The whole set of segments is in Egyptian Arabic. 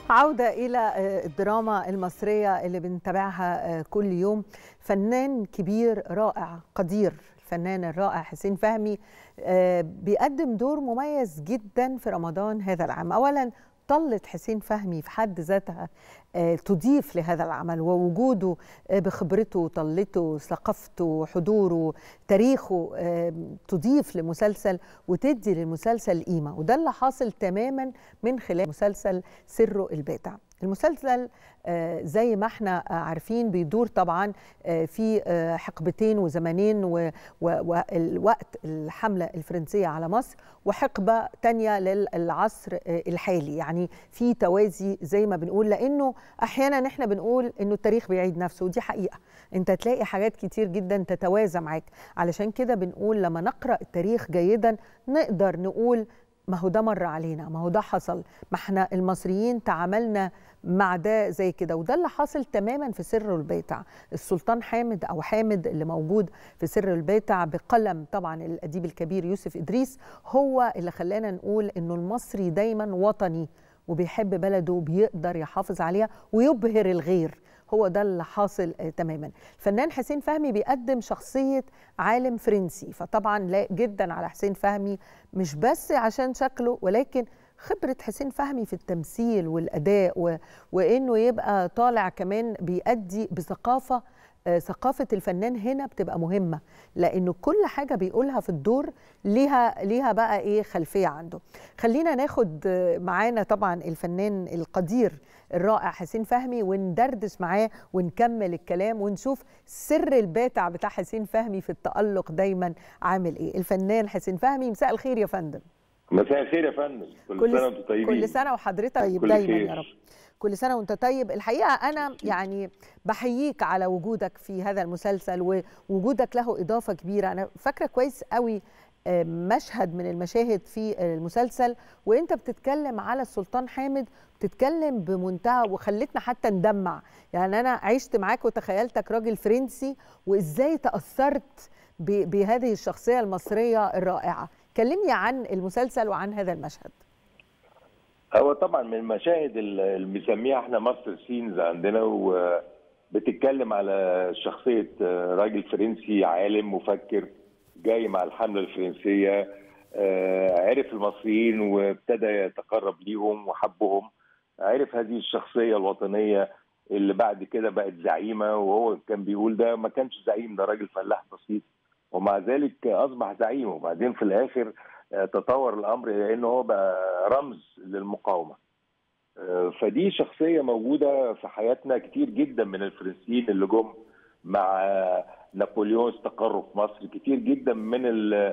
عودة إلى الدراما المصرية اللي بنتابعها كل يوم فنان كبير رائع قدير الفنان الرائع حسين فهمي بيقدم دور مميز جدا في رمضان هذا العام أولا طلت حسين فهمي في حد ذاتها تضيف لهذا العمل ووجوده بخبرته طلته ثقافته حضوره تاريخه تضيف لمسلسل وتدي للمسلسل قيمة وده اللي حاصل تماما من خلال مسلسل سره الباتع المسلسل زي ما احنا عارفين بيدور طبعا في حقبتين وزمانين والوقت الحملة الفرنسية على مصر وحقبة تانية للعصر الحالي يعني في توازي زي ما بنقول لأنه أحيانا احنا بنقول أنه التاريخ بيعيد نفسه ودي حقيقة انت تلاقي حاجات كتير جدا تتوازى معاك علشان كده بنقول لما نقرأ التاريخ جيدا نقدر نقول ما هو ده مر علينا ما هو ده حصل ما احنا المصريين تعاملنا مع ده زي كده وده اللي حاصل تماما في سر البيتع السلطان حامد او حامد اللي موجود في سر البيتع بقلم طبعا الاديب الكبير يوسف ادريس هو اللي خلانا نقول انه المصري دايما وطني وبيحب بلده وبيقدر يحافظ عليها ويبهر الغير هو ده اللي حاصل تماما الفنان حسين فهمي بيقدم شخصية عالم فرنسي فطبعا لا جدا على حسين فهمي مش بس عشان شكله ولكن خبرة حسين فهمي في التمثيل والأداء و... وإنه يبقى طالع كمان بيأدي بثقافة ثقافة الفنان هنا بتبقى مهمة لأنه كل حاجة بيقولها في الدور ليها ليها بقى إيه خلفية عنده خلينا ناخد معانا طبعا الفنان القدير الرائع حسين فهمي وندردش معاه ونكمل الكلام ونشوف سر الباتع بتاع حسين فهمي في التألق دايما عامل إيه الفنان حسين فهمي مساء الخير يا فندم مساء الخير يا فندم كل, كل سنة وانتم طيبين كل سنة وحضرتك طيب دايما خير. يا رب كل سنه وانت طيب الحقيقه انا يعني بحييك على وجودك في هذا المسلسل ووجودك له اضافه كبيره انا فاكره كويس قوي مشهد من المشاهد في المسلسل وانت بتتكلم على السلطان حامد بتتكلم بمنتهى وخلتنا حتى ندمع يعني انا عشت معاك وتخيلتك راجل فرنسي وازاي تاثرت بهذه الشخصيه المصريه الرائعه كلمني عن المسلسل وعن هذا المشهد هو طبعا من المشاهد اللي بنسميها احنا ماستر سينز عندنا وبتتكلم على شخصيه راجل فرنسي عالم مفكر جاي مع الحمله الفرنسيه عرف المصريين وابتدى يتقرب ليهم وحبهم عرف هذه الشخصيه الوطنيه اللي بعد كده بقت زعيمه وهو كان بيقول ده ما كانش زعيم ده راجل فلاح بسيط ومع ذلك اصبح زعيم وبعدين في الاخر تطور الامر الى انه هو بقى رمز للمقاومه. فدي شخصيه موجوده في حياتنا كتير جدا من الفرنسيين اللي جم مع نابليون استقروا في مصر كتير جدا من ال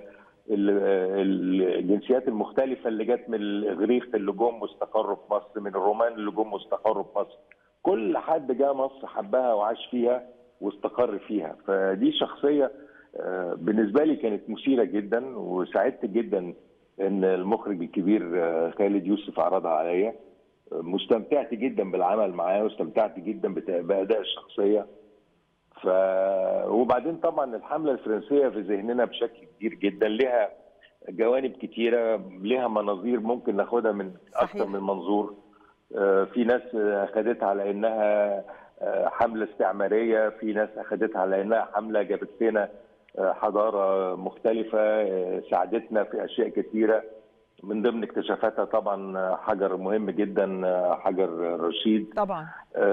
الجنسيات المختلفة اللي جت من الإغريق اللي جم واستقروا في مصر من الرومان اللي جم واستقروا في مصر كل حد جاء مصر حبها وعاش فيها واستقر فيها فدي شخصية بالنسبه لي كانت مثيره جدا وسعدت جدا ان المخرج الكبير خالد يوسف عرضها عليا مستمتعت جدا بالعمل معاه واستمتعت جدا باداء الشخصيه ف وبعدين طبعا الحمله الفرنسيه في ذهننا بشكل كبير جدا لها جوانب كتيره لها مناظير ممكن ناخدها من اكثر من منظور في ناس اخذتها على انها حمله استعماريه في ناس اخذتها على انها حمله جابت لنا حضاره مختلفه ساعدتنا في اشياء كثيره من ضمن اكتشافاتها طبعا حجر مهم جدا حجر رشيد طبعا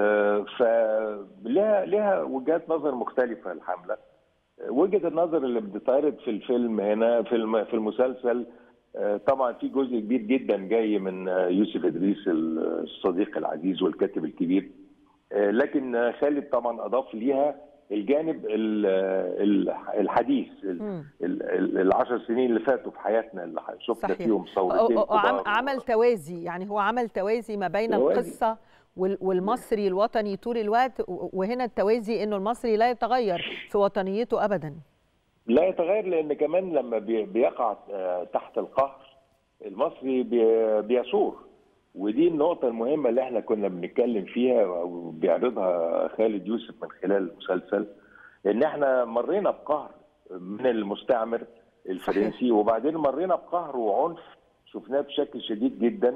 فلها لها وجهات نظر مختلفه الحمله وجهه النظر اللي بتتعرض في الفيلم هنا في في المسلسل طبعا في جزء كبير جدا جاي من يوسف ادريس الصديق العزيز والكاتب الكبير لكن خالد طبعا اضاف ليها الجانب الحديث العشر سنين اللي فاتوا في حياتنا اللي شفنا صحيح. فيهم صورتين عمل توازي يعني هو عمل توازي ما بين توازي. القصه والمصري الوطني طول الوقت وهنا التوازي انه المصري لا يتغير في وطنيته ابدا لا يتغير لان كمان لما بيقع تحت القهر المصري بيثور ودي النقطة المهمة اللي احنا كنا بنتكلم فيها وبيعرضها خالد يوسف من خلال المسلسل ان احنا مرينا بقهر من المستعمر الفرنسي صحيح. وبعدين مرينا بقهر وعنف شفناه بشكل شديد جدا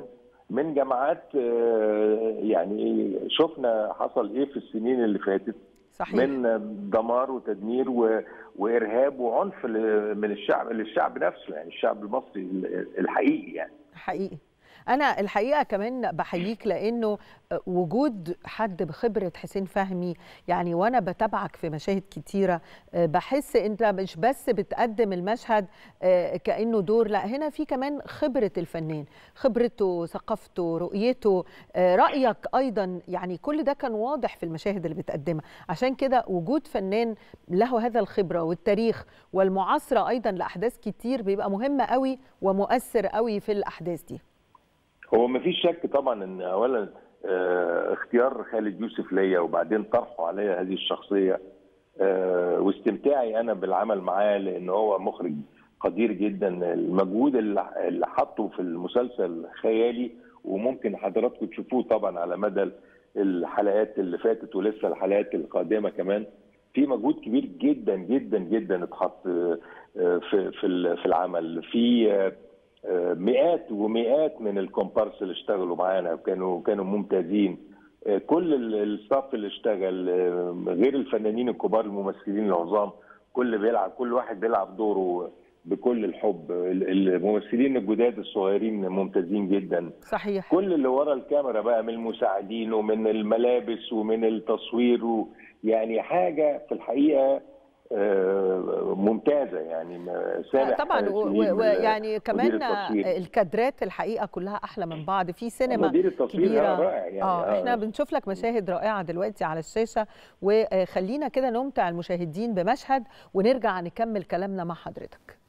من جماعات يعني شفنا حصل ايه في السنين اللي فاتت صحيح. من دمار وتدمير و... وارهاب وعنف من الشعب للشعب نفسه يعني الشعب المصري الحقيقي يعني حقيقي انا الحقيقه كمان بحييك لانه وجود حد بخبره حسين فهمي يعني وانا بتابعك في مشاهد كتيره بحس انت مش بس بتقدم المشهد كانه دور لا هنا في كمان خبره الفنان خبرته ثقافته رؤيته رايك ايضا يعني كل ده كان واضح في المشاهد اللي بتقدمها عشان كده وجود فنان له هذا الخبره والتاريخ والمعاصره ايضا لاحداث كتير بيبقى مهم قوي ومؤثر قوي في الاحداث دي هو ما فيش شك طبعا ان اولا اه اختيار خالد يوسف ليا وبعدين طرحه عليا هذه الشخصيه اه واستمتاعي انا بالعمل معاه لان هو مخرج قدير جدا المجهود اللي حطه في المسلسل خيالي وممكن حضراتكم تشوفوه طبعا على مدى الحلقات اللي فاتت ولسه الحلقات القادمه كمان في مجهود كبير جدا جدا جدا اتحط في في في العمل في مئات ومئات من الكومبارس اللي اشتغلوا معانا كانوا كانوا ممتازين كل الستاف اللي اشتغل غير الفنانين الكبار الممثلين العظام كل بيلعب كل واحد بيلعب دوره بكل الحب الممثلين الجداد الصغيرين ممتازين جدا صحيح كل اللي ورا الكاميرا بقى من المساعدين ومن الملابس ومن التصوير يعني حاجه في الحقيقه ممتازه يعني سامح طبعا ويعني كمان الكادرات الحقيقه كلها احلى من بعض في سينما كبيره رائع يعني اه احنا بنشوف لك مشاهد رائعه دلوقتي على الشاشه وخلينا كده نمتع المشاهدين بمشهد ونرجع نكمل كلامنا مع حضرتك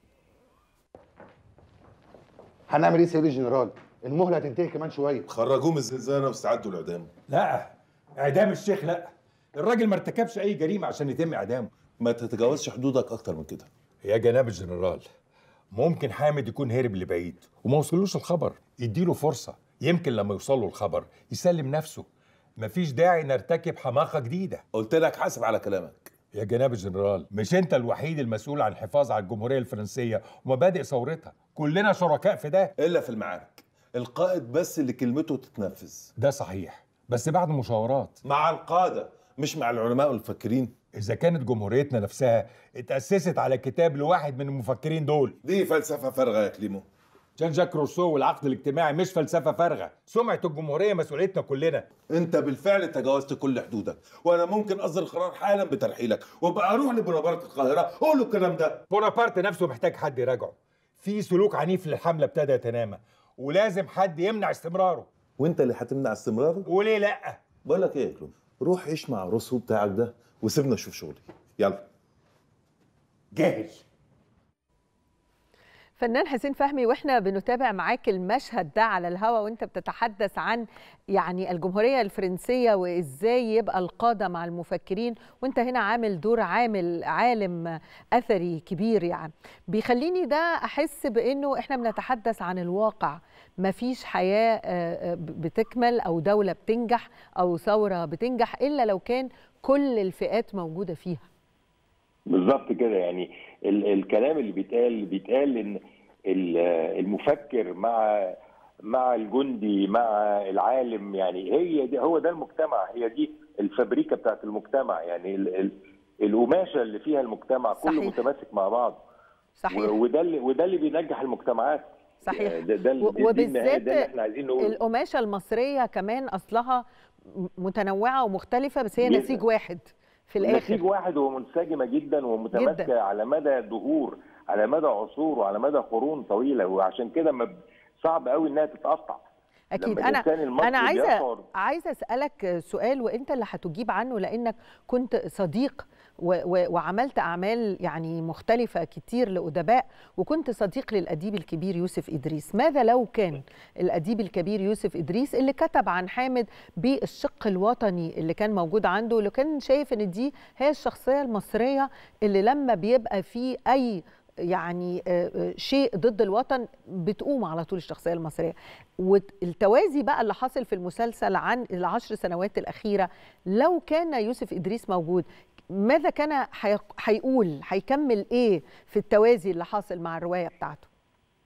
هنعمل ايه سيدي الجنرال المهله هتنتهي كمان شويه خرجوه من الزنزانه واستعدوا لاعدامه لا اعدام الشيخ لا الراجل ما ارتكبش اي جريمه عشان يتم اعدامه ما تتجاوزش حدودك اكتر من كده يا جناب الجنرال ممكن حامد يكون هرب لبعيد وما وصلوش الخبر يديله فرصه يمكن لما يوصل له الخبر يسلم نفسه مفيش داعي نرتكب حماقه جديده قلت لك حاسب على كلامك يا جناب الجنرال مش انت الوحيد المسؤول عن الحفاظ على الجمهوريه الفرنسيه ومبادئ ثورتها كلنا شركاء في ده الا في المعارك القائد بس اللي كلمته تتنفذ ده صحيح بس بعد مشاورات مع القاده مش مع العلماء والمفكرين إذا كانت جمهوريتنا نفسها اتأسست على كتاب لواحد من المفكرين دول دي فلسفة فارغة يا كليمو جان جاك روسو والعقد الاجتماعي مش فلسفة فارغة سمعة الجمهورية مسؤوليتنا كلنا انت بالفعل تجاوزت كل حدودك وانا ممكن اصدر قرار حالا بترحيلك وابقى اروح لبونابرت القاهرة اقول له الكلام ده بونابرت نفسه محتاج حد يراجعه في سلوك عنيف للحملة ابتدى يتنامى ولازم حد يمنع استمراره وانت اللي هتمنع استمراره وليه لا بقول لك ايه يا كليمو روح عيش مع روسو بتاعك ده وسيبنا نشوف شغلي يلا جاهل فنان حسين فهمي واحنا بنتابع معاك المشهد ده على الهوا وانت بتتحدث عن يعني الجمهوريه الفرنسيه وازاي يبقى القاده مع المفكرين وانت هنا عامل دور عامل عالم اثري كبير يعني بيخليني ده احس بانه احنا بنتحدث عن الواقع مفيش حياه بتكمل او دوله بتنجح او ثوره بتنجح الا لو كان كل الفئات موجوده فيها بالظبط كده يعني ال الكلام اللي بيتقال بيتقال ان المفكر مع مع الجندي مع العالم يعني هي دي هو ده المجتمع هي دي الفابريكا بتاعت المجتمع يعني ال ال القماشه اللي فيها المجتمع كله صحيح. متماسك مع بعض صحيح وده اللي وده اللي بينجح المجتمعات صحيح ده ده وبالذات ده اللي احنا عايزين نقوله القماشه المصريه كمان اصلها متنوعه ومختلفه بس هي جداً. نسيج واحد في نسيج الاخر واحد ومنسجمه جدا ومتماسكه جداً. على مدى دهور على مدى عصور وعلى مدى قرون طويله وعشان كده ما- صعب قوي انها تتقطع اكيد لما انا الإنسان المصري انا عايزه بيشعر- عايزه اسالك سؤال وانت اللي هتجيب عنه لانك كنت صديق و و وعملت اعمال يعني مختلفه كتير لادباء وكنت صديق للاديب الكبير يوسف ادريس ماذا لو كان الاديب الكبير يوسف ادريس اللي كتب عن حامد بالشق الوطني اللي كان موجود عنده اللي كان شايف ان دي هي الشخصيه المصريه اللي لما بيبقى في اي يعني آه، آه، شيء ضد الوطن بتقوم على طول الشخصيه المصريه والتوازي بقى اللي حاصل في المسلسل عن العشر سنوات الاخيره لو كان يوسف ادريس موجود ماذا كان هيق- هيقول هيكمل ايه في التوازي اللي حاصل مع الروايه بتاعته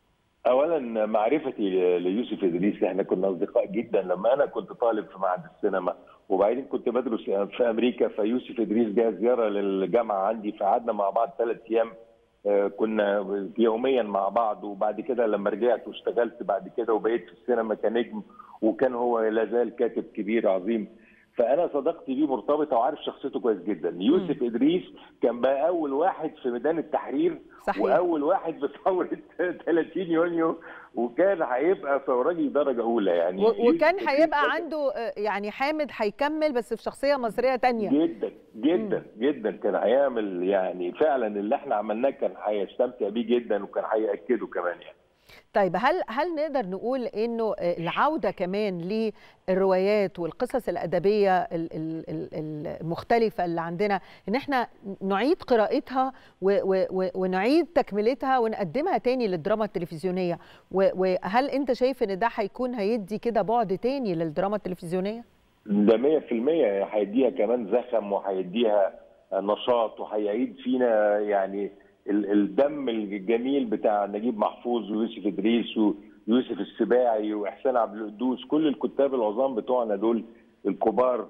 اولا معرفتي ليوسف ادريس احنا كنا اصدقاء جدا لما انا كنت طالب في معهد السينما وبعدين كنت بدرس في امريكا فيوسف ادريس جاء زياره للجامعه عندي فقعدنا مع بعض ثلاث ايام آه، كنا يوميا مع بعض وبعد كده لما رجعت واشتغلت بعد كده وبقيت في السينما كنجم وكان هو لا زال كاتب كبير عظيم فانا صداقتي بيه مرتبطه وعارف شخصيته كويس جدا يوسف ادريس كان بقى اول واحد في ميدان التحرير صحيح. واول واحد في ثوره 30 يونيو وكان هيبقى ثورجي درجه اولى يعني و- وكان يوسف هيبقى إدريس عنده آه، يعني حامد هيكمل بس في شخصيه مصريه تانية جدا جدا جدا كان هيعمل يعني فعلا اللي احنا عملناه كان هيستمتع بيه جدا وكان هياكده كمان يعني طيب هل هل نقدر نقول انه العوده كمان للروايات والقصص الادبيه ال- ال- ال- المختلفه اللي عندنا ان احنا نعيد قراءتها و- و- و- ونعيد تكملتها ونقدمها تاني للدراما التلفزيونيه و- وهل انت شايف ان ده هيكون هيدي كده بعد تاني للدراما التلفزيونيه؟ ده 100% هيديها كمان زخم وهيديها نشاط وهيعيد فينا يعني ال- الدم الجميل بتاع نجيب محفوظ ويوسف ادريس ويوسف السباعي واحسان عبد القدوس كل الكتاب العظام بتوعنا دول الكبار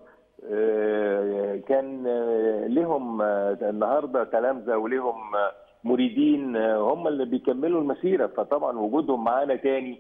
آه، كان آه، لهم آه، النهارده تلامذه ولهم آه، مريدين آه، هم اللي بيكملوا المسيره فطبعا وجودهم معانا تاني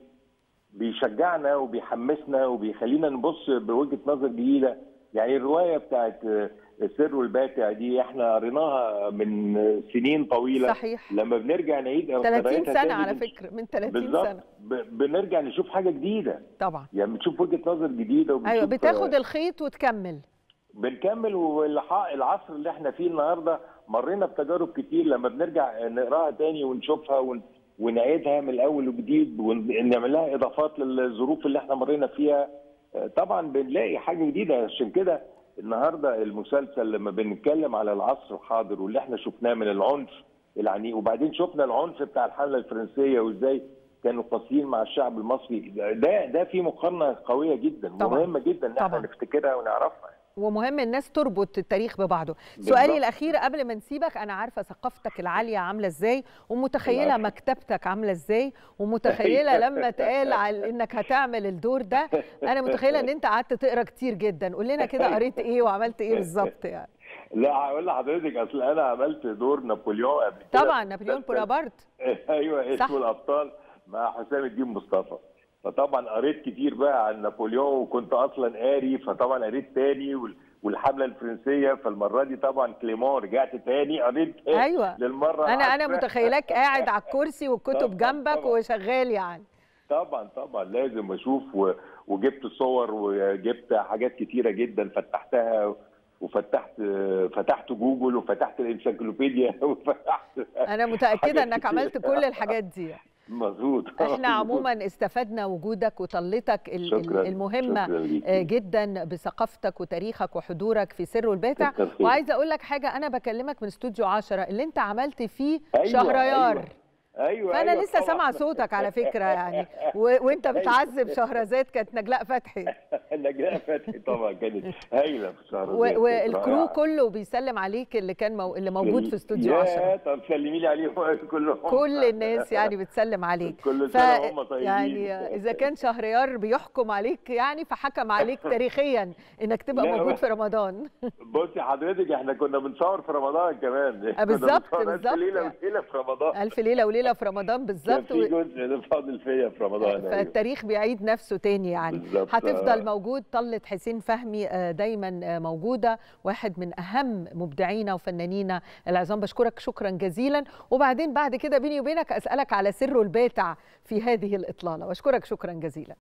بيشجعنا وبيحمسنا وبيخلينا نبص بوجهه نظر جديده يعني الروايه بتاعت السر والباتع دي احنا قريناها من سنين طويله صحيح. لما بنرجع نعيد 30 قراءتها سنه تاني على بن- فكره من 30 بالظبط سنه ب- بنرجع نشوف حاجه جديده طبعا يعني بنشوف وجهه نظر جديده وبنشوف ايوه بتاخد الخيط وتكمل بنكمل واللحاق العصر اللي احنا فيه النهارده مرينا بتجارب كتير لما بنرجع نقراها تاني ونشوفها ون... ونعيدها من الاول وجديد ونعمل لها اضافات للظروف اللي احنا مرينا فيها آه، طبعا بنلاقي حاجه جديده عشان كده النهارده المسلسل لما بنتكلم على العصر الحاضر واللي احنا شفناه من العنف العنيف وبعدين شفنا العنف بتاع الحمله الفرنسيه وازاي كانوا قاسيين مع الشعب المصري ده ده في مقارنه قويه جدا طبعاً. ومهمه جدا ان احنا طبعاً. نفتكرها ونعرفها ومهم الناس تربط التاريخ ببعضه بالظبط. سؤالي الاخير قبل ما نسيبك انا عارفه ثقافتك العاليه عامله ازاي ومتخيله العفو. مكتبتك عامله ازاي ومتخيله لما اتقال على انك هتعمل الدور ده انا متخيله ان انت قعدت تقرا كتير جدا قول لنا كده قريت ايه وعملت ايه بالظبط يعني لا هقول لحضرتك اصل انا عملت دور نابليون قبل كده طبعا نابليون بونابرت ايوه صح. اسمه الابطال مع حسام الدين مصطفى فطبعا قريت كتير بقى عن نابليون وكنت اصلا قاري فطبعا قريت تاني وال- والحمله الفرنسيه فالمره دي طبعا كليمون رجعت تاني قريت تاني ايوه للمره انا انا العاشرة. متخيلاك قاعد على الكرسي والكتب طبعاً، جنبك طبعاً. وشغال يعني طبعا طبعا لازم اشوف و... وجبت صور وجبت حاجات كتيره جدا فتحتها وفتحت فتحت جوجل وفتحت الانسيكلوبيديا وفتحت انا متاكده حاجات انك كتير. عملت كل الحاجات دي مظبوط احنا عموما استفدنا وجودك وطلتك ال- ال- شكراً. المهمه شكراً ليكي. آه، جدا بثقافتك وتاريخك وحضورك في سر والباتع كتر خير. وعايزه اقول لك حاجه انا بكلمك من استوديو 10 اللي انت عملت فيه أيوة، شهريار ايوه ايوه فانا أيوة لسه طبعاً. سامعه صوتك على فكره يعني و... وانت بتعذب شهرزاد كانت نجلاء فتحي نجلاء فتحي طبعا كانت هايله في شهر و... والكرو كله بيسلم عليك اللي كان مو... اللي موجود في استوديو يا 10 طب سلمي لي عليهم كلهم كل الناس يعني بتسلم عليك كل سنة وهم طيبين. يعني اذا كان شهريار بيحكم عليك يعني فحكم عليك تاريخيا انك تبقى لا، موجود هو- في رمضان بصي حضرتك احنا كنا بنصور في رمضان كمان كنا بالظبط، بنصور ألف بالظبط. ليله وليله في رمضان الف ليله وليله في رمضان كان بالظبط في و... جزء فاضل فيا في رمضان أيوة. فالتاريخ بيعيد نفسه تاني يعني بالظبط، هتفضل آه. موجود طلة حسين فهمي آه، دايما آه، موجودة واحد من أهم مبدعينا وفنانينا العظام بشكرك شكرا جزيلا وبعدين بعد كده بيني وبينك أسألك على سر الباتع في هذه الإطلالة واشكرك شكرا جزيلا